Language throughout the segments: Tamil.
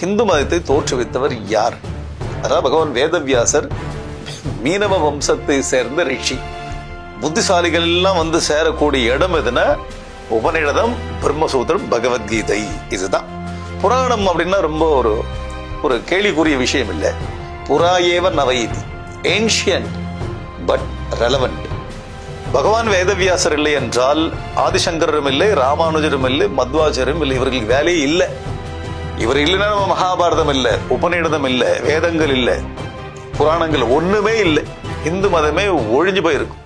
ஹிந்து மதத்தை தோற்றுவித்தவர் யார் அதாவது பகவான் வேதவியாசர் மீனவ வம்சத்தை சேர்ந்த ரிஷி புத்திசாலிகள் எல்லாம் வந்து சேரக்கூடிய இடம் எதுனா உபநிடதம் பிரம்மசூத்திரம் பகவத்கீதை இதுதான் புராணம் அப்படின்னா ரொம்ப ஒரு ஒரு கேள்விக்குரிய விஷயம் இல்லை புறாயேவ நவைதி ancient but relevant Bhagavan Vedavyasar இல்லை என்றால் ஆதிசங்கரும் இல்லை ராமானுஜரும் இல்லை மத்வாச்சரும் இல்லை இவர்களுக்கு வேலையே இல்லை இவர் இல்லைன்னா நம்ம மகாபாரதம் இல்லை உபநிடதம் இல்லை வேதங்கள் இல்லை புராணங்கள் ஒண்ணுமே இல்லை இந்து மதமே ஒழிஞ்சு போயிருக்கும்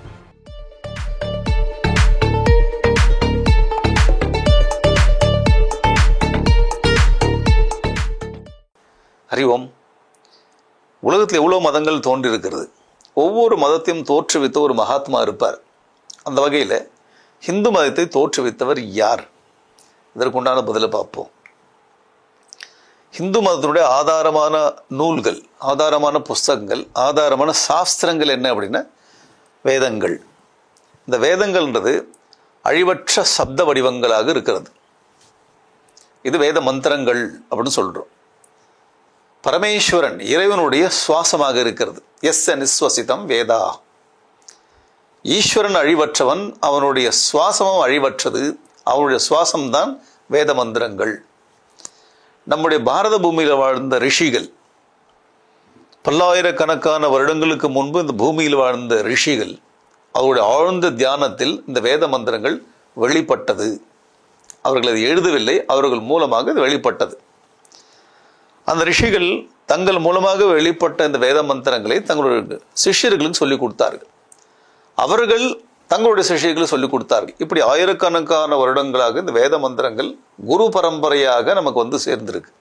ஹரி ஓம் உலகத்தில் எவ்வளோ மதங்கள் தோன்றியிருக்கிறது ஒவ்வொரு மதத்தையும் தோற்றுவித்த ஒரு மகாத்மா இருப்பார் அந்த வகையில் ஹிந்து மதத்தை தோற்றுவித்தவர் யார் இதற்குண்டான பதிலை பார்ப்போம் ஹிந்து மதத்தினுடைய ஆதாரமான நூல்கள் ஆதாரமான புஸ்தகங்கள் ஆதாரமான சாஸ்திரங்கள் என்ன அப்படின்னா வேதங்கள் இந்த வேதங்கள்ன்றது அழிவற்ற சப்த வடிவங்களாக இருக்கிறது இது வேத மந்திரங்கள் அப்படின்னு சொல்றோம் பரமேஸ்வரன் இறைவனுடைய சுவாசமாக இருக்கிறது எஸ் நிஸ்வசிதம் வேதா ஈஸ்வரன் அழிவற்றவன் அவனுடைய சுவாசமும் அழிவற்றது அவனுடைய சுவாசம்தான் வேத மந்திரங்கள் நம்முடைய பாரத பூமியில் வாழ்ந்த ரிஷிகள் பல்லாயிரக்கணக்கான வருடங்களுக்கு முன்பு இந்த பூமியில் வாழ்ந்த ரிஷிகள் அவருடைய ஆழ்ந்த தியானத்தில் இந்த வேத மந்திரங்கள் வெளிப்பட்டது அவர்கள் அதை எழுதவில்லை அவர்கள் மூலமாக இது வெளிப்பட்டது அந்த ரிஷிகள் தங்கள் மூலமாக வெளிப்பட்ட இந்த வேத மந்திரங்களை தங்களுடைய சிஷ்யர்களுக்கு சொல்லிக் கொடுத்தார்கள் அவர்கள் தங்களுடைய சிஷ்யர்களுக்கு சொல்லிக் கொடுத்தார்கள் இப்படி ஆயிரக்கணக்கான வருடங்களாக இந்த வேத மந்திரங்கள் குரு பரம்பரையாக நமக்கு வந்து சேர்ந்திருக்கு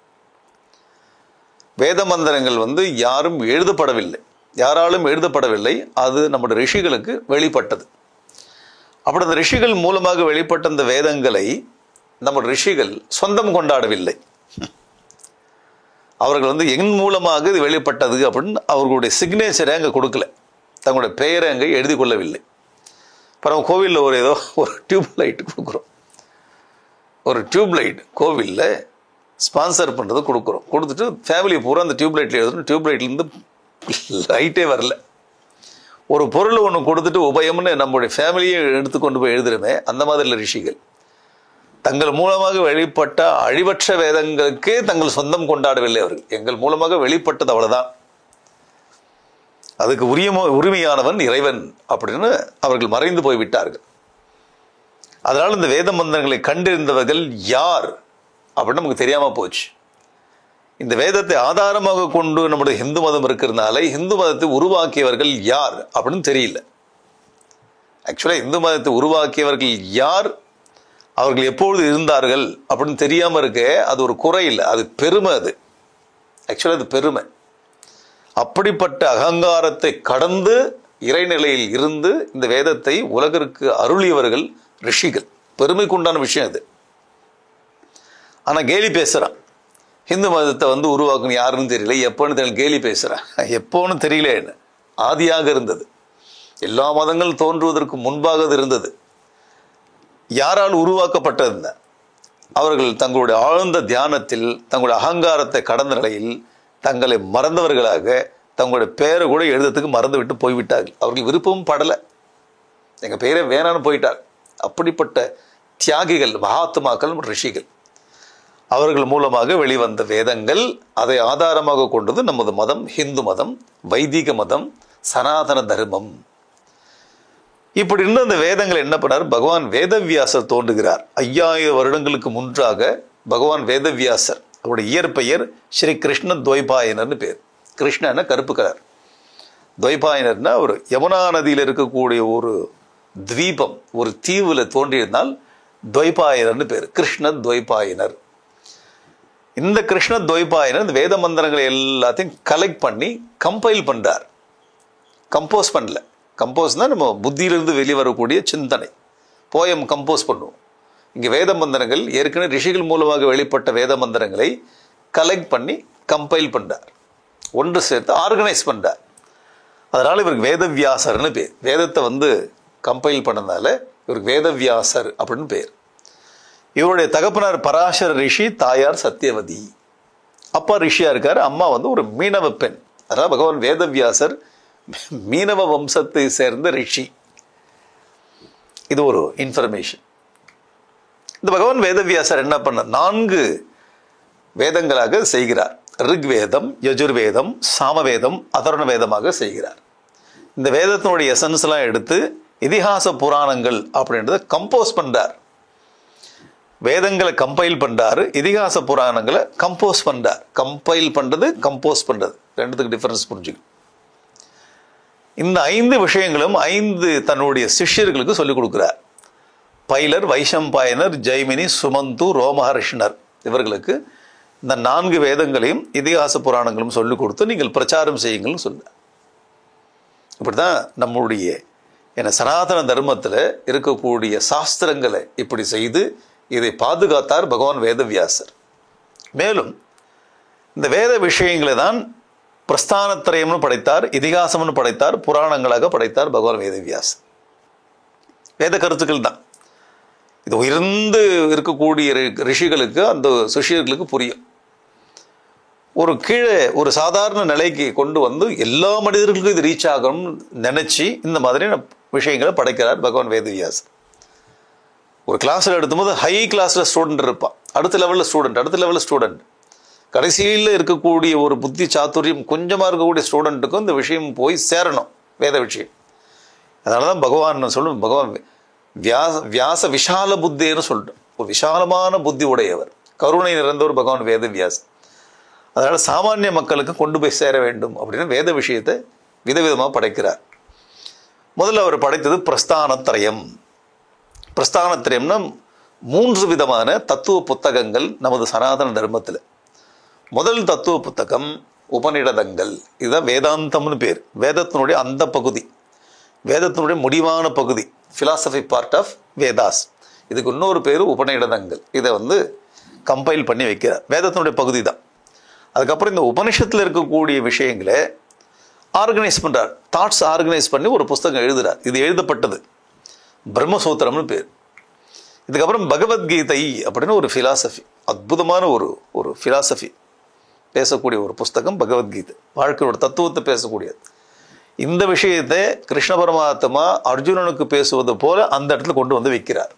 வேத மந்திரங்கள் வந்து யாரும் எழுதப்படவில்லை யாராலும் எழுதப்படவில்லை அது நம்முடைய ரிஷிகளுக்கு வெளிப்பட்டது அப்படி அந்த ரிஷிகள் மூலமாக வெளிப்பட்ட அந்த வேதங்களை நம்ம ரிஷிகள் சொந்தம் கொண்டாடவில்லை அவர்கள் வந்து என் மூலமாக இது வெளிப்பட்டது அப்படின்னு அவர்களுடைய சிக்னேச்சரை அங்கே கொடுக்கல தங்களுடைய பெயரை அங்கே எழுதி கொள்ளவில்லை அப்புறம் கோவிலில் ஒரு ஏதோ ஒரு டியூப் லைட் கொடுக்குறோம் ஒரு டியூப் லைட் கோவிலில் ஸ்பான்சர் பண்ணுறது கொடுக்குறோம் கொடுத்துட்டு ஃபேமிலி பூரா அந்த டியூப் லைட்டில் எழுதணும் டியூப் லைட்லேருந்து லைட்டே வரல ஒரு பொருள் ஒன்று கொடுத்துட்டு உபயம்னு நம்முடைய ஃபேமிலியை எடுத்து கொண்டு போய் எழுதுறமே அந்த மாதிரி ரிஷிகள் தங்கள் மூலமாக வெளிப்பட்ட அழிவற்ற வேதங்களுக்கே தங்கள் சொந்தம் கொண்டாடவில்லை அவர்கள் எங்கள் மூலமாக வெளிப்பட்டது அவ்வளவுதான் அதுக்கு உரிய உரிமையானவன் இறைவன் அப்படின்னு அவர்கள் மறைந்து போய்விட்டார்கள் அதனால் இந்த வேத மந்திரங்களை கண்டிருந்தவர்கள் யார் அப்படின்னு நமக்கு தெரியாம போச்சு இந்த வேதத்தை ஆதாரமாக கொண்டு நம்முடைய ஹிந்து மதம் இருக்கிறதுனால இந்து மதத்தை உருவாக்கியவர்கள் யார் அப்படின்னு தெரியல ஆக்சுவலாக இந்து மதத்தை உருவாக்கியவர்கள் யார் அவர்கள் எப்பொழுது இருந்தார்கள் அப்படின்னு தெரியாம இருக்க அது ஒரு குறை இல்லை அது பெருமை அது ஆக்சுவலாக அது பெருமை அப்படிப்பட்ட அகங்காரத்தை கடந்து இறைநிலையில் இருந்து இந்த வேதத்தை உலகிற்கு அருளியவர்கள் ரிஷிகள் பெருமைக்குண்டான விஷயம் அது ஆனால் கேலி பேசுகிறான் ஹிந்து மதத்தை வந்து உருவாக்கணும் யாருன்னு தெரியல எப்போன்னு தெரியல கேலி பேசுகிறான் எப்போன்னு தெரியல என்ன ஆதியாக இருந்தது எல்லா மதங்கள் தோன்றுவதற்கு முன்பாக அது இருந்தது யாரால் உருவாக்கப்பட்டது அவர்கள் தங்களுடைய ஆழ்ந்த தியானத்தில் தங்களுடைய அகங்காரத்தை கடந்த நிலையில் தங்களை மறந்தவர்களாக தங்களுடைய பெயரை கூட எழுதத்துக்கு மறந்து விட்டு போய்விட்டார்கள் அவர்கள் விருப்பமும் படலை எங்கள் பெயரை வேணான்னு போயிட்டார் அப்படிப்பட்ட தியாகிகள் மகாத்மாக்கள் ரிஷிகள் அவர்கள் மூலமாக வெளிவந்த வேதங்கள் அதை ஆதாரமாக கொண்டது நமது மதம் ஹிந்து மதம் வைதிக மதம் சனாதன தர்மம் இப்படி இருந்த அந்த வேதங்கள் என்ன பண்ணார் பகவான் வேதவியாசர் தோன்றுகிறார் ஐயாயிரம் வருடங்களுக்கு முன்றாக பகவான் வேதவியாசர் அவருடைய இயற்பெயர் ஸ்ரீ கிருஷ்ண துவைபாயனர்னு பேர் கிருஷ்ணன கருப்பு கலர் துவைபாயனர்னா ஒரு யமுனா நதியில் இருக்கக்கூடிய ஒரு தீபம் ஒரு தீவுல தோன்றியிருந்தால் துவைபாயனர்னு பேர் கிருஷ்ண துவைபாயனர் இந்த கிருஷ்ண துவைபாயனர் இந்த வேத மந்திரங்களை எல்லாத்தையும் கலெக்ட் பண்ணி கம்பைல் பண்றார் கம்போஸ் பண்ணல கம்போஸ்னா நம்ம புத்தியிலிருந்து வெளிவரக்கூடிய சிந்தனை போயம் கம்போஸ் பண்ணுவோம் இங்கே வேத மந்திரங்கள் ஏற்கனவே ரிஷிகள் மூலமாக வெளிப்பட்ட வேத மந்திரங்களை கலெக்ட் பண்ணி கம்பைல் பண்றார் ஒன்று சேர்த்து ஆர்கனைஸ் பண்றார் அதனால இவருக்கு வேதவியாசர்னு பேர் வேதத்தை வந்து கம்பைல் பண்ணதால இவருக்கு வேதவியாசர் அப்படின்னு பேர் இவருடைய தகப்பனார் பராசர ரிஷி தாயார் சத்தியவதி அப்பா ரிஷியா இருக்காரு அம்மா வந்து ஒரு மீனவ பெண் அதாவது பகவான் வேதவியாசர் மீனவ வம்சத்தை சேர்ந்த ரிஷி இது ஒரு இன்ஃபர்மேஷன் இந்த பகவான் வேதவியாசர் என்ன பண்ண நான்கு வேதங்களாக செய்கிறார் ரிக்வேதம் யஜுர்வேதம் சாமவேதம் அதர்ண வேதமாக செய்கிறார் இந்த வேதத்தினுடைய எசன்ஸ்லாம் எடுத்து இதிகாச புராணங்கள் அப்படின்றத கம்போஸ் பண்றார் வேதங்களை கம்பைல் பண்றாரு இதிகாச புராணங்களை கம்போஸ் பண்றார் கம்பைல் பண்றது கம்போஸ் பண்றது ரெண்டுத்துக்கு டிஃபரன்ஸ் புரிஞ்சுக்கணும் இந்த ஐந்து விஷயங்களும் ஐந்து தன்னுடைய சிஷ்யர்களுக்கு சொல்லிக் கொடுக்கிறார் பைலர் வைஷம்பாயனர் ஜெய்மினி சுமந்து ரோமஹர்ஷனர் இவர்களுக்கு இந்த நான்கு வேதங்களையும் இதிகாச புராணங்களும் சொல்லிக் கொடுத்து நீங்கள் பிரச்சாரம் செய்யுங்கள்னு சொல்ல இப்படிதான் நம்முடைய என சனாதன தர்மத்தில் இருக்கக்கூடிய சாஸ்திரங்களை இப்படி செய்து இதை பாதுகாத்தார் பகவான் வேதவியாசர் மேலும் இந்த வேத விஷயங்களை தான் பிரஸ்தானத்திரயம்னு படைத்தார் இதிகாசம்னு படைத்தார் புராணங்களாக படைத்தார் பகவான் வேதவியாசர் வேத கருத்துக்கள் தான் இது உயர்ந்து இருக்கக்கூடிய ரி- ரிஷிகளுக்கு அந்த சிஷியர்களுக்கு புரியும் ஒரு கீழே ஒரு சாதாரண நிலைக்கு கொண்டு வந்து எல்லா மனிதர்களுக்கும் இது ரீச் ஆகணும்னு நினைச்சு இந்த மாதிரியான விஷயங்களை படைக்கிறார் பகவான் வேதவியாசர் ஒரு கிளாஸில் எடுக்கும்போது ஹை கிளாஸில் ஸ்டூடெண்ட் இருப்பான் அடுத்த லெவலில் ஸ்டூடெண்ட் அடுத்த லெவலில் ஸ்டூடெண்ட் கடைசியில் இருக்கக்கூடிய ஒரு புத்தி சாத்துரியம் கொஞ்சமாக இருக்கக்கூடிய ஸ்டூடெண்ட்டுக்கும் இந்த விஷயம் போய் சேரணும் வேத விஷயம் அதனால தான் பகவான் சொல்லும் பகவான் வியாச வியாச விஷால புத்தின்னு சொல்லிட்டு ஒரு விசாலமான புத்தி உடையவர் கருணை நிறைந்தவர் பகவான் வேத வியாஸ் அதனால சாமானிய மக்களுக்கு கொண்டு போய் சேர வேண்டும் அப்படின்னு வேத விஷயத்தை விதவிதமாக படைக்கிறார் முதல்ல அவர் படைத்தது பிரஸ்தானத்திரயம் பிரஸ்தானத்திரயம்னா மூன்று விதமான தத்துவ புத்தகங்கள் நமது சனாதன தர்மத்தில் முதல் தத்துவ புத்தகம் உபநிடதங்கள் இதுதான் வேதாந்தம்னு பேர் வேதத்தினுடைய அந்த பகுதி வேதத்தினுடைய முடிவான பகுதி philosophy பார்ட் ஆஃப் வேதாஸ் இதுக்கு இன்னொரு பேர் உபநிடதங்கள் இதை வந்து கம்பைல் பண்ணி வைக்கிறார் வேதத்தினுடைய பகுதி தான் அதுக்கப்புறம் இந்த உபனிஷத்தில் இருக்கக்கூடிய விஷயங்களை ஆர்கனைஸ் பண்ணுறார் தாட்ஸ் ஆர்கனைஸ் பண்ணி ஒரு புஸ்தகம் எழுதுறார் இது எழுதப்பட்டது பிரம்மசூத்திரம்னு பேர் இதுக்கப்புறம் பகவத்கீதை அப்படின்னு ஒரு ஃபிலாசபி அற்புதமான ஒரு ஒரு ஃபிலாசபி பேசக்கூடிய ஒரு புஸ்தகம் பகவத்கீதை வாழ்க்கையோட தத்துவத்தை பேசக்கூடியது இந்த விஷயத்தை கிருஷ்ண பரமாத்மா அர்ஜுனனுக்கு பேசுவது போல அந்த இடத்துல கொண்டு வந்து வைக்கிறார்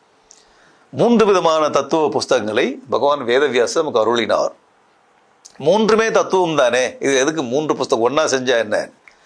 மூன்று விதமான தத்துவ புஸ்தகங்களை பகவான் வேதவியாசர் நமக்கு அருளினார் மூன்றுமே தத்துவம் தானே இது எதுக்கு மூன்று புஸ்தகம் ஒன்றா செஞ்சா என்ன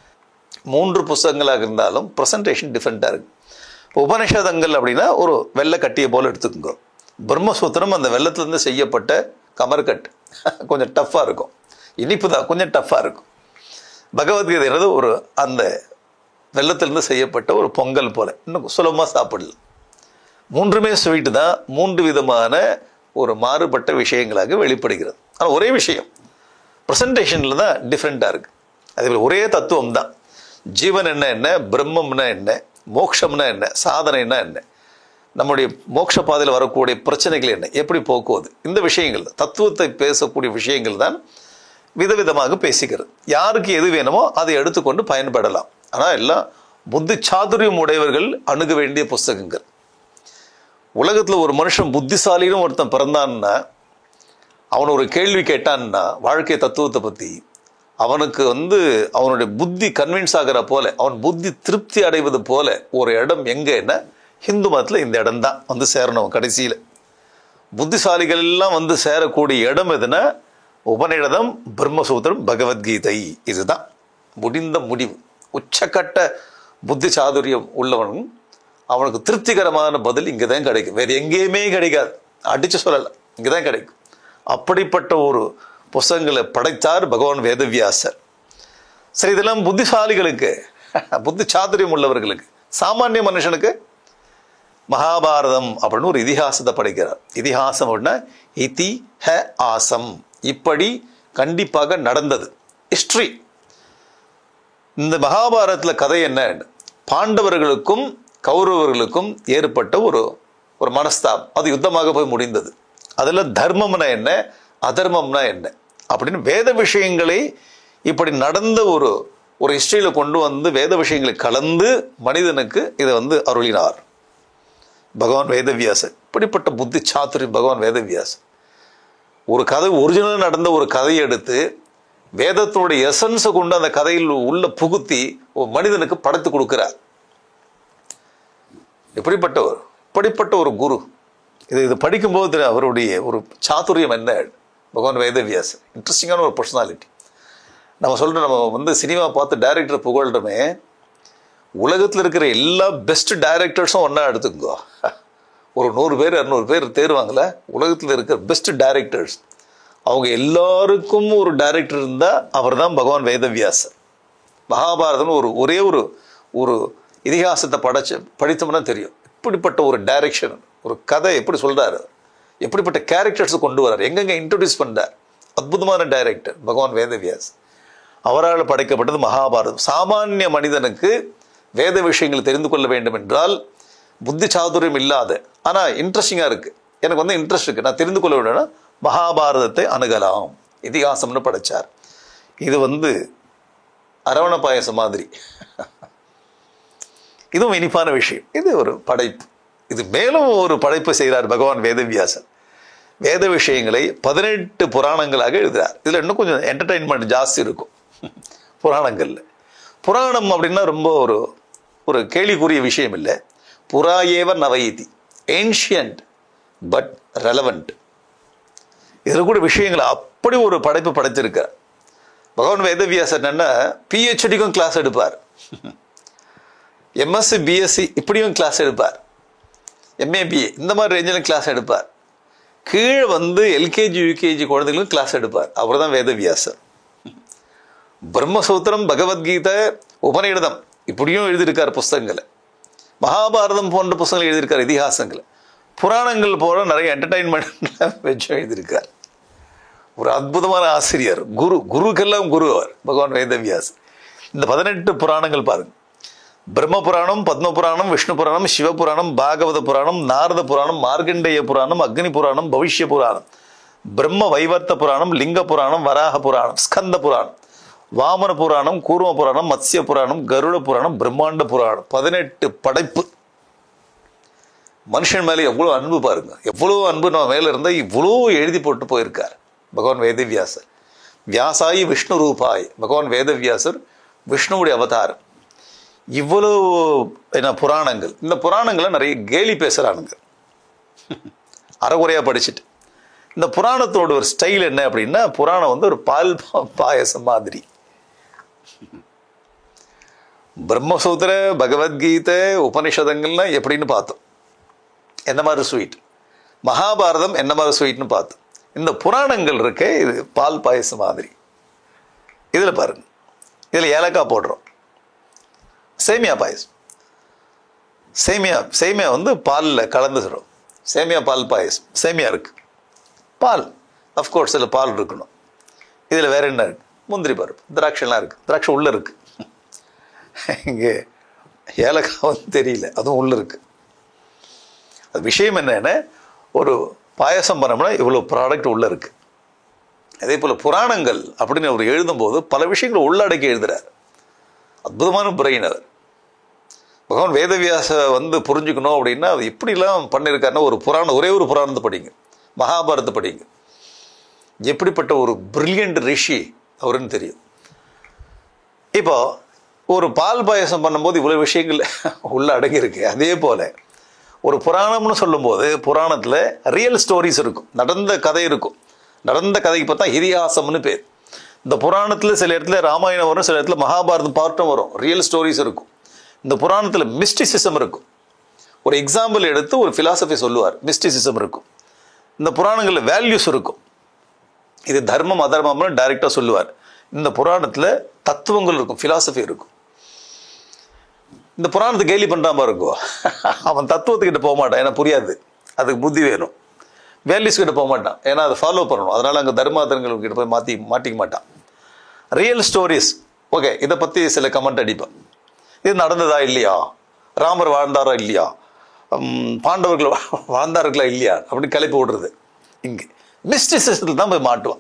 மூன்று புஸ்தகங்களாக இருந்தாலும் ப்ரெசன்டேஷன் டிஃப்ரெண்ட்டாக இருக்கு இப்போ உபனிஷதங்கள் அப்படின்னா ஒரு வெள்ளை கட்டியை போல எடுத்துக்கோங்க பிரம்மசூத்திரம் அந்த வெள்ளத்துலேருந்து செய்யப்பட்ட கமர்கட் கொஞ்சம் டஃப்பாக இருக்கும் இனிப்பு தான் கொஞ்சம் டஃப்பாக இருக்கும் பகவத்கீதைன்றது ஒரு அந்த வெள்ளத்திலிருந்து செய்யப்பட்ட ஒரு பொங்கல் போல இன்னும் சுலபமாக சாப்பிடலாம் மூன்றுமே ஸ்வீட்டு தான் மூன்று விதமான ஒரு மாறுபட்ட விஷயங்களாக வெளிப்படுகிறது ஆனால் ஒரே விஷயம் ப்ரெசன்டேஷனில் தான் டிஃப்ரெண்ட்டாக இருக்குது அதே போல ஒரே தத்துவம் தான் ஜீவன் என்ன என்ன பிரம்மம்னா என்ன மோட்சம்னா என்ன சாதனைனா என்ன நம்முடைய மோட்ச பாதையில் வரக்கூடிய பிரச்சனைகள் என்ன எப்படி போக்குவது இந்த விஷயங்கள் தான். தத்துவத்தை பேசக்கூடிய விஷயங்கள் தான் விதவிதமாக பேசிக்கிறது யாருக்கு எது வேணுமோ அதை எடுத்துக்கொண்டு பயன்படலாம் ஆனால் எல்லாம் புத்தி சாதுரியம் உடையவர்கள் அணுக வேண்டிய புஸ்தகங்கள் உலகத்தில் ஒரு மனுஷன் புத்திசாலின்னு ஒருத்தன் பிறந்தான்னா அவன் ஒரு கேள்வி கேட்டான்னா வாழ்க்கை தத்துவத்தை பற்றி அவனுக்கு வந்து அவனுடைய புத்தி கன்வின்ஸ் ஆகிற போல அவன் புத்தி திருப்தி அடைவது போல ஒரு இடம் எங்கன்னா ஹிந்து மதத்தில் இந்த இடம் தான் வந்து சேரணும் கடைசியில் புத்திசாலிகள் எல்லாம் வந்து சேரக்கூடிய இடம் எதுனா உபநிடதம் பிரம்மசூத்திரம் பகவத்கீதை இதுதான் முடிந்த முடிவு உச்சக்கட்ட புத்தி சாதுரியம் உள்ளவனும் அவனுக்கு திருப்திகரமான பதில் இங்கே தான் கிடைக்கும் வேறு எங்கேயுமே கிடைக்காது அடித்து சொல்லலை இங்கே தான் கிடைக்கும் அப்படிப்பட்ட ஒரு புஸ்தகங்களை படைத்தார் பகவான் வேதவியாசர் சரி இதெல்லாம் புத்திசாலிகளுக்கு புத்தி சாதுரியம் உள்ளவர்களுக்கு சாமானிய மனுஷனுக்கு மகாபாரதம் அப்படின்னு ஒரு இதிகாசத்தை படைக்கிறார் இதிகாசம் அப்படின்னா இதி ஹ ஆசம் இப்படி கண்டிப்பாக நடந்தது ஹிஸ்ட்ரி இந்த மகாபாரதத்தில் கதை என்ன பாண்டவர்களுக்கும் கௌரவர்களுக்கும் ஏற்பட்ட ஒரு ஒரு மனஸ்தாபம் அது யுத்தமாக போய் முடிந்தது அதில் தர்மம்னா என்ன அதர்மம்னா என்ன அப்படின்னு வேத விஷயங்களை இப்படி நடந்த ஒரு ஒரு ஹிஸ்டரியில் கொண்டு வந்து வேத விஷயங்களை கலந்து மனிதனுக்கு இதை வந்து அருளினார் பகவான் வேதவியாசர் இப்படிப்பட்ட புத்தி சாத்துரி பகவான் வேதவியாசர் ஒரு கதை ஒரிஜினல் நடந்த ஒரு கதையை எடுத்து வேதத்தினுடைய எசன்ஸை கொண்டு அந்த கதையில் உள்ள புகுத்தி ஒரு மனிதனுக்கு படைத்து கொடுக்கிறார் எப்படிப்பட்டவர் இப்படிப்பட்ட ஒரு குரு இது இது படிக்கும்போது தெரியும் அவருடைய ஒரு சாதுரியம் என்ன பகவான் வேதவியாசர் இன்ட்ரெஸ்டிங்கான ஒரு பர்சனாலிட்டி நம்ம சொல்கிறோம் நம்ம வந்து சினிமா பார்த்து டைரக்டர் புகழ்றோமே உலகத்தில் இருக்கிற எல்லா பெஸ்ட் டைரக்டர்ஸும் ஒன்றா எடுத்துக்கோ ஒரு நூறு பேர் இரநூறு பேர் தேர்வாங்களே உலகத்தில் இருக்கிற பெஸ்ட் டைரக்டர்ஸ் அவங்க எல்லாருக்கும் ஒரு டைரக்டர் இருந்தால் அவர் தான் பகவான் வேதவியாசர் மகாபாரதம் ஒரு ஒரே ஒரு ஒரு இதிகாசத்தை படைச்சு படித்தோம்னா தெரியும் இப்படிப்பட்ட ஒரு டைரக்ஷன் ஒரு கதை எப்படி சொல்கிறாரு எப்படிப்பட்ட கேரக்டர்ஸை கொண்டு வரார் எங்கெங்கே இன்ட்ரடியூஸ் பண்ணுறார் அற்புதமான டைரக்டர் பகவான் வேதவியாஸ் அவரால் படைக்கப்பட்டது மகாபாரதம் சாமானிய மனிதனுக்கு வேத விஷயங்கள் தெரிந்து கொள்ள வேண்டும் என்றால் புத்தி சாதுரியம் இல்லாத ஆனால் இன்ட்ரெஸ்டிங்காக இருக்குது எனக்கு வந்து இன்ட்ரெஸ்ட் இருக்குது நான் தெரிந்து கொள்ள வேண்டும்னா மகாபாரதத்தை அணுகலாம் இதிகாசம்னு படைச்சார் இது வந்து அரவண பாயசம் மாதிரி இதுவும் இனிப்பான விஷயம் இது ஒரு படைப்பு இது மேலும் ஒரு படைப்பு செய்கிறார் பகவான் வேதவியாசர் வேத விஷயங்களை பதினெட்டு புராணங்களாக எழுதுகிறார் இதில் இன்னும் கொஞ்சம் என்டர்டெயின்மெண்ட் ஜாஸ்தி இருக்கும் புராணங்களில் புராணம் அப்படின்னா ரொம்ப ஒரு ஒரு கேள்விக்குரிய விஷயம் இல்லை புறாயேவ நவைதி ஏன்ஷியன்ட் பட் ரெலவெண்ட் இதில் கூட விஷயங்களை அப்படி ஒரு படைப்பு படைத்திருக்கார் பகவான் வேதவியாசர் என்னன்னா பிஹெச்டிக்கும் கிளாஸ் எடுப்பார் எம்எஸ்சி பிஎஸ்சி இப்படியும் கிளாஸ் எடுப்பார் எம்ஏ பிஏ இந்த மாதிரி ரேஞ்சிலும் கிளாஸ் எடுப்பார் கீழே வந்து எல்கேஜி யூகேஜி குழந்தைகளுக்கும் கிளாஸ் எடுப்பார் அவர் தான் வேதவியாசர் பிரம்மசூத்திரம் பகவத்கீதை உபநிடதம் இப்படியும் எழுதியிருக்கார் புஸ்தகங்களை மகாபாரதம் போன்ற புஸ்தகங்கள் எழுதியிருக்கார் இதிகாசங்களை புராணங்கள் போல நிறைய என்டர்டைன்மெண்ட் வச்சு எழுதியிருக்கார் ஒரு அற்புதமான ஆசிரியர் குரு குருக்கெல்லாம் குரு அவர் பகவான் வேதவியாஸ் இந்த பதினெட்டு புராணங்கள் பாருங்க பிரம்ம புராணம் பத்ம புராணம் விஷ்ணு புராணம் சிவபுராணம் பாகவத புராணம் நாரத புராணம் மார்கண்டேய புராணம் அக்னி புராணம் பவிஷ்ய புராணம் பிரம்ம வைவர்த்த புராணம் லிங்க புராணம் வராக புராணம் ஸ்கந்த புராணம் வாமன புராணம் கூர்ம புராணம் மத்ஸ்ய புராணம் கருட புராணம் பிரம்மாண்ட புராணம் பதினெட்டு படைப்பு மனுஷன் மேலே எவ்வளோ அன்பு பாருங்க எவ்வளோ அன்பு நம்ம மேலே இருந்தால் இவ்வளோ எழுதி போட்டு போயிருக்கார் பகவான் வேதவியாசர் வியாசாயி விஷ்ணு ரூபாய் பகவான் வேதவியாசர் விஷ்ணுவுடைய அவதாரம் இவ்வளோ என்ன புராணங்கள் இந்த புராணங்களை நிறைய கேலி பேசுகிறானுங்க அறகுறையாக படிச்சுட்டு இந்த புராணத்தோட ஒரு ஸ்டைல் என்ன அப்படின்னா புராணம் வந்து ஒரு பால் பா- பாயசம் மாதிரி பிரம்மசூத்திர பகவத்கீதை உபனிஷதங்கள்லாம் எப்படின்னு பார்த்தோம் என்ன மாதிரி ஸ்வீட் மகாபாரதம் என்ன மாதிரி ஸ்வீட்னு பார்த்தோம் இந்த புராணங்கள் இருக்க இது பால் பாயசம் மாதிரி இதில் பாருங்க இதில் ஏலக்காய் போடுறோம் சேமியா பாயசம் சேமியா சேமியா வந்து பாலில் கலந்துக்கிறோம் சேமியா பால் பாயசம் சேமியா இருக்கு பால் அஃப்கோர்ஸ் இதில் பால் இருக்கணும் இதில் வேற என்ன இருக்கு முந்திரி பருப்பு திராட்சைலாம் இருக்கு திராட்சை உள்ளே இருக்கு இங்கே ஏலக்காய் வந்து தெரியல அதுவும் உள்ளே இருக்கு அது விஷயம் என்னன்னா ஒரு பாயசம் பண்ணோம்னா இவ்வளோ ப்ராடக்ட் உள்ளே இருக்கு அதே போல் புராணங்கள் அப்படின்னு அவர் எழுதும்போது பல விஷயங்களை உள்ளடக்கி எழுதுறார் அற்புதமான பிரெயின் அவர் பகவான் வேதவியாச வந்து புரிஞ்சுக்கணும் அப்படின்னா அது எப்படிலாம் பண்ணியிருக்காருன்னா ஒரு புராணம் ஒரே ஒரு புராணத்தை படிங்க மகாபாரதத்தை படிங்க எப்படிப்பட்ட ஒரு பிரில்லியன்ட் ரிஷி அவருன்னு தெரியும் இப்போ ஒரு பால் பாயசம் பண்ணும்போது இவ்வளோ விஷயங்கள் உள்ள அடங்கியிருக்கு அதே போல ஒரு புராணம்னு சொல்லும்போது புராணத்தில் ரியல் ஸ்டோரிஸ் இருக்கும் நடந்த கதை இருக்கும் நடந்த கதைக்கு பார்த்தா இதிகாசம்னு பேர் இந்த புராணத்தில் சில இடத்துல ராமாயணம் வரும் சில இடத்துல மகாபாரதம் பார்ட்டும் வரும் ரியல் ஸ்டோரிஸ் இருக்கும் இந்த புராணத்தில் மிஸ்டிசிசம் இருக்கும் ஒரு எக்ஸாம்பிள் எடுத்து ஒரு ஃபிலாசபி சொல்லுவார் மிஸ்டிசிசம் இருக்கும் இந்த புராணங்களில் வேல்யூஸ் இருக்கும் இது தர்மம் அதர்மம்னு டைரெக்டாக சொல்லுவார் இந்த புராணத்தில் தத்துவங்கள் இருக்கும் ஃபிலாசபி இருக்கும் இந்த புராணத்தை கேலி பண்ணுறாம இருக்கும் அவன் தத்துவத்துக்கிட்ட போக மாட்டான் ஏன்னா புரியாது அதுக்கு புத்தி வேணும் வேல்யூஸ் கிட்ட போக மாட்டான் ஏன்னா அதை ஃபாலோ பண்ணணும் அதனால அங்கே தர்மாதரங்கள் கிட்ட போய் மாற்றி மாட்டிக்க மாட்டான் ரியல் ஸ்டோரிஸ் ஓகே இதை பற்றி சில கமெண்ட் அடிப்பேன் இது நடந்ததா இல்லையா ராமர் வாழ்ந்தாரா இல்லையா உம், பாண்டவர்கள் வா- வாழ்ந்தார்களா இல்லையா அப்படின்னு கிளப்பி விடுறது இங்கே மிஸ்டிசிசத்தில் தான் போய் மாட்டுவான்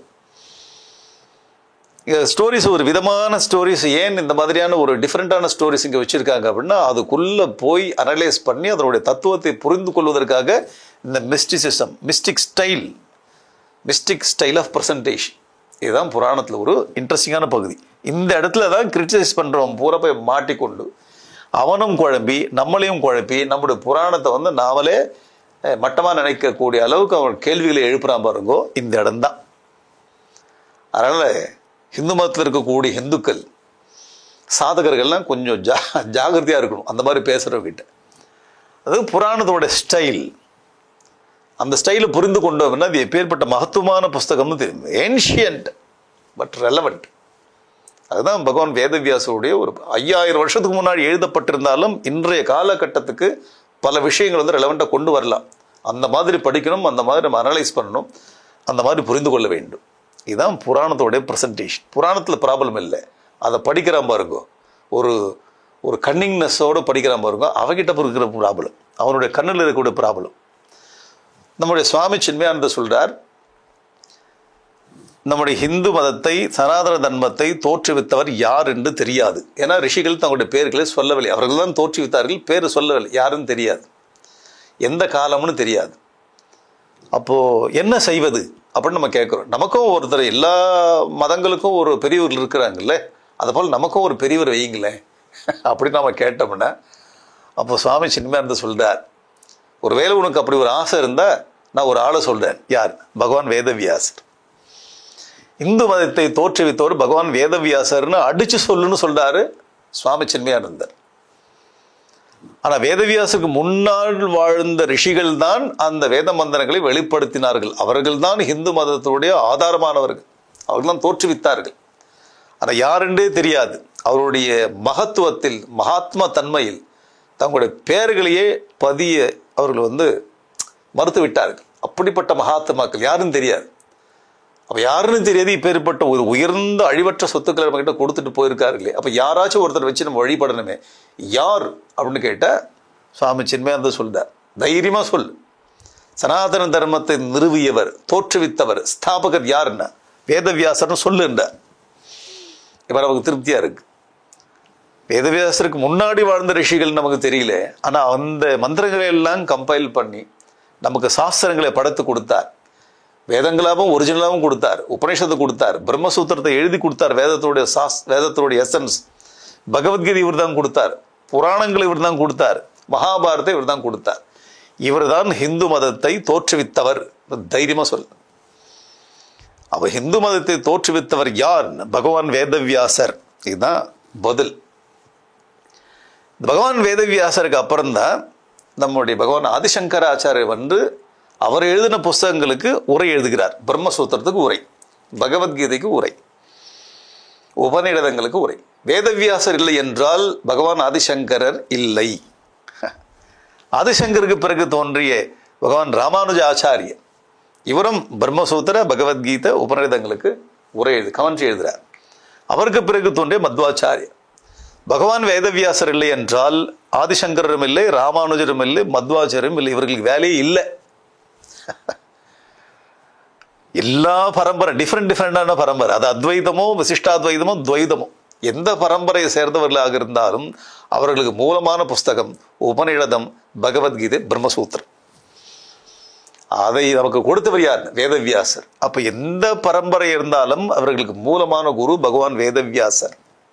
ஸ்டோரிஸ் ஒரு விதமான ஸ்டோரிஸ் ஏன் இந்த மாதிரியான ஒரு டிஃப்ரெண்ட்டான ஸ்டோரிஸ் இங்கே வச்சுருக்காங்க அப்படின்னா அதுக்குள்ளே போய் அனலைஸ் பண்ணி அதனுடைய தத்துவத்தை புரிந்து கொள்வதற்காக இந்த mysticism mystic style mystic style of presentation இதுதான் புராணத்தில் ஒரு இன்ட்ரெஸ்டிங்கான பகுதி இந்த இடத்துல தான் கிரிட்டிசைஸ் பண்ணுறவன் பூரா போய் மாட்டிக்கொண்டு அவனும் குழம்பி நம்மளையும் குழப்பி நம்முடைய புராணத்தை வந்து நாமளே மட்டமாக நினைக்கக்கூடிய அளவுக்கு அவன் கேள்விகளை எழுப்புறான் பாருங்கோ இந்த இடம்தான் அதனால் ஹிந்து மதத்தில் இருக்கக்கூடிய ஹிந்துக்கள் சாதகர்கள்லாம் கொஞ்சம் ஜா ஜாகிரதையாக இருக்கணும் அந்த மாதிரி பேசுகிறவங்கிட்ட அது புராணத்தோட ஸ்டைல் அந்த ஸ்டைலை புரிந்து கொண்டோம்னா அது எப்பேற்பட்ட மகத்துவமான புஸ்தகம்னு தெரியும் ஏன்ஷியன்ட் பட் ரெலவெண்ட் அதுதான் பகவான் வேதவியாசருடைய ஒரு ஐயாயிரம் வருஷத்துக்கு முன்னாடி எழுதப்பட்டிருந்தாலும் இன்றைய காலகட்டத்துக்கு பல விஷயங்கள் வந்து ரெலவெண்ட்டாக கொண்டு வரலாம் அந்த மாதிரி படிக்கணும் அந்த மாதிரி நம்ம அனலைஸ் பண்ணணும் அந்த மாதிரி புரிந்து கொள்ள வேண்டும் இதுதான் புராணத்தோடைய ப்ரெசன்டேஷன் புராணத்தில் ப்ராப்ளம் இல்லை அதை படிக்கிறான் பாருங்க ஒரு ஒரு கன்னிங்னஸோடு படிக்கிறான் பாருங்க அவகிட்ட இருக்கிற ப்ராப்ளம் அவனுடைய கண்ணில் இருக்கக்கூடிய ப்ராப்ளம் நம்முடைய சுவாமி சின்மயானந்த சொல்றார் நம்முடைய ஹிந்து மதத்தை சனாதன தர்மத்தை தோற்றுவித்தவர் யார் என்று தெரியாது ஏன்னா ரிஷிகள் தங்களுடைய பேர்களை சொல்லவில்லை அவர்கள் தான் தோற்றுவித்தார்கள் பேர் சொல்லவில்லை யாருன்னு தெரியாது எந்த காலம்னு தெரியாது அப்போது என்ன செய்வது அப்படின்னு நம்ம கேட்குறோம் நமக்கும் ஒருத்தர் எல்லா மதங்களுக்கும் ஒரு பெரியவர் இருக்கிறாங்கல்ல அதை போல் நமக்கும் ஒரு பெரியவர் வையுங்களேன் அப்படின்னு நம்ம கேட்டோம்னா அப்போ சுவாமி சின்மயானந்த சொல்கிறார் ஒருவேளை உனக்கு அப்படி ஒரு ஆசை இருந்தால் நான் ஒரு ஆளை சொல்கிறேன் யார் பகவான் வேதவியாசர் இந்து மதத்தை தோற்றுவித்தவர் பகவான் வேதவியாசர்னு அடிச்சு சொல்லுன்னு சொல்றாரு சுவாமி சின்மயானந்தர் ஆனால் வேதவியாசருக்கு முன்னால் வாழ்ந்த ரிஷிகள் தான் அந்த வேத மந்திரங்களை வெளிப்படுத்தினார்கள் அவர்கள் தான் இந்து மதத்துடைய ஆதாரமானவர்கள் அவர்கள் தான் தோற்றுவித்தார்கள் ஆனால் யாருன்றே தெரியாது அவருடைய மகத்துவத்தில் மகாத்மா தன்மையில் தங்களுடைய பெயர்களையே பதிய அவர்கள் வந்து மறுத்து விட்டார்கள் அப்படிப்பட்ட மகாத்மாக்கள் யாரும் தெரியாது அப்போ யாருன்னு தெரியாது இப்பேற்பட்ட ஒரு உயர்ந்த அழிவற்ற சொத்துக்களை நம்ம கிட்ட கொடுத்துட்டு போயிருக்காருங்களே அப்போ யாராச்சும் ஒருத்தர் வச்சு நம்ம வழிபடணுமே யார் அப்படின்னு கேட்டால் சுவாமி சின்மயானந்த சொல்றார் தைரியமாக சொல் சனாதன தர்மத்தை நிறுவியவர் தோற்றுவித்தவர் ஸ்தாபகர் யாருன்னா வேதவியாசர்னு சொல்லுன்றார் இப்போ நமக்கு திருப்தியாக இருக்கு வேதவியாசருக்கு முன்னாடி வாழ்ந்த ரிஷிகள் நமக்கு தெரியல ஆனால் அந்த மந்திரங்களை எல்லாம் கம்பைல் பண்ணி நமக்கு சாஸ்திரங்களை படைத்து கொடுத்தார் வேதங்களாகவும் ஒரிஜினலாகவும் கொடுத்தார் உபநிஷத்தை கொடுத்தார் பிரம்மசூத்திரத்தை எழுதி கொடுத்தார் வேதத்தோடைய சாஸ் வேதத்தோடைய எசன்ஸ் பகவத்கீதை இவர் தான் கொடுத்தார் புராணங்களை இவர் தான் கொடுத்தார் மகாபாரத்தை இவர் தான் கொடுத்தார் இவர் தான் ஹிந்து மதத்தை தோற்றுவித்தவர் தைரியமாக சொல் அவ ஹிந்து மதத்தை தோற்றுவித்தவர் யார் பகவான் வேதவியாசர் இதுதான் பதில் பகவான் வேதவியாசருக்கு அப்புறம்தான் நம்முடைய பகவான் ஆதிசங்கர ஆச்சாரியர் வந்து அவர் எழுதின புஸ்தகங்களுக்கு உரை எழுதுகிறார் பிரம்மசூத்திரத்துக்கு உரை பகவத்கீதைக்கு உரை உபநிடதங்களுக்கு உரை வேதவியாசர் இல்லை என்றால் பகவான் ஆதிசங்கரர் இல்லை ஆதிசங்கருக்கு பிறகு தோன்றிய பகவான் ராமானுஜ ஆச்சாரியர் இவரும் பிரம்மசூத்திர பகவத்கீதை உபநிடதங்களுக்கு உரை எழுது கவன்சி எழுதுகிறார் அவருக்கு பிறகு தோன்றிய மத்வாச்சாரியர் பகவான் வேதவியாசர் இல்லை என்றால் ஆதிசங்கரரும் இல்லை ராமானுஜரும் இல்லை மத்வாச்சாரியும் இல்லை இவர்களுக்கு வேலையே இல்லை எல்லா பரம்பரை டிஃப்ரெண்ட் டிஃப்ரெண்டான பரம்பரை அது அத்வைதமோ விசிஷ்டாத்வைதமோ துவைதமோ எந்த பரம்பரையை சேர்ந்தவர்களாக இருந்தாலும் அவர்களுக்கு மூலமான புஸ்தகம் உபநிடதம் பகவத்கீதை பிரம்மசூத்திரம் அதை நமக்கு கொடுத்தவர் யார் வேதவியாசர் அப்ப எந்த பரம்பரை இருந்தாலும் அவர்களுக்கு மூலமான குரு பகவான் வேதவியாசர்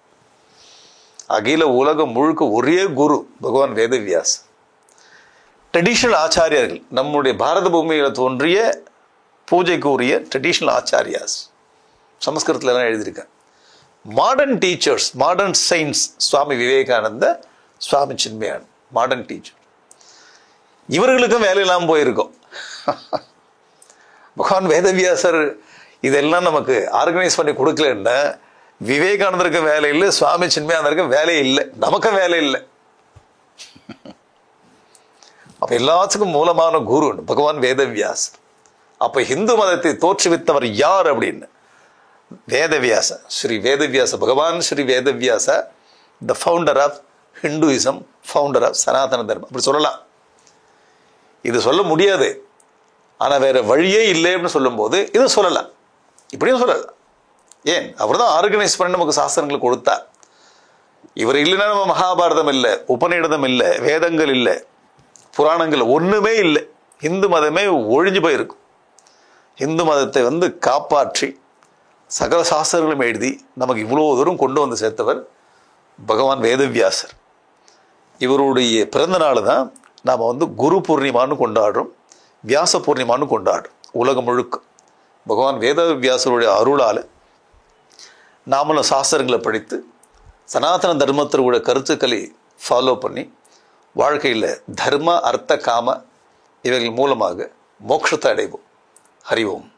அகில உலகம் முழுக்க ஒரே குரு பகவான் வேதவியாசர் ட்ரெடிஷ்னல் ஆச்சாரியர்கள் நம்முடைய பாரத பூமியில் தோன்றிய பூஜைக்கு உரிய ட்ரெடிஷ்னல் ஆச்சாரியாஸ் சமஸ்கிருதத்தில் எல்லாம் எழுதியிருக்கேன் modern teachers modern science Swami Vivekananda Swami Chinmayan modern teacher இவர்களுக்கும் வேலை இல்லாமல் போயிருக்கோம் பகவான் வேதவியாசர் இதெல்லாம் நமக்கு ஆர்கனைஸ் பண்ணி கொடுக்கலன்னா விவேகானந்தருக்கு வேலை இல்லை சுவாமி சின்மயானந்தருக்கு வேலை இல்லை நமக்கும் வேலை இல்லை அப்ப எல்லாத்துக்கும் மூலமான குரு பகவான் வேதவியாசர் அப்ப இந்து மதத்தை தோற்றுவித்தவர் யார் அப்படின்னு Vedavyasa Shri Vedavyasa Bhagavan Shri Vedavyasa the founder of Hinduism founder of Sanatana Dharma அப்படி சொல்லலாம் இது சொல்ல முடியாது ஆனால் வேற வழியே இல்லைன்னு சொல்லும்போது இது சொல்லலாம் இப்படியும் சொல்லலாம் ஏன் அவர் தான் ஆர்கனைஸ் பண்ணி நமக்கு சாஸ்திரங்களை கொடுத்தார் இவர் இல்லைன்னா நம்ம மகாபாரதம் இல்லை உபநிடதம் இல்லை வேதங்கள் இல்லை புராணங்கள் ஒன்றுமே இல்லை இந்து மதமே ஒழிஞ்சு போயிருக்கும் இந்து மதத்தை வந்து காப்பாற்றி சகல சாஸ்திரங்களும் எழுதி நமக்கு இவ்வளோ தூரம் கொண்டு வந்து சேர்த்தவர் பகவான் வேதவியாசர் இவருடைய பிறந்த நாள் தான் நாம் வந்து குரு பூர்ணிமான்னு கொண்டாடுறோம் வியாச பூர்ணிமான்னு கொண்டாடுறோம் உலகம் முழுக்க பகவான் வேதவியாசருடைய அருளால் நாமளும் சாஸ்திரங்களை படித்து சனாதன தர்மத்தினுடைய கருத்துக்களை ஃபாலோ பண்ணி வாழ்க்கையில் தர்ம அர்த்த காம இவைகள் மூலமாக மோட்சத்தை அடைவோம் ஹரி ஓம்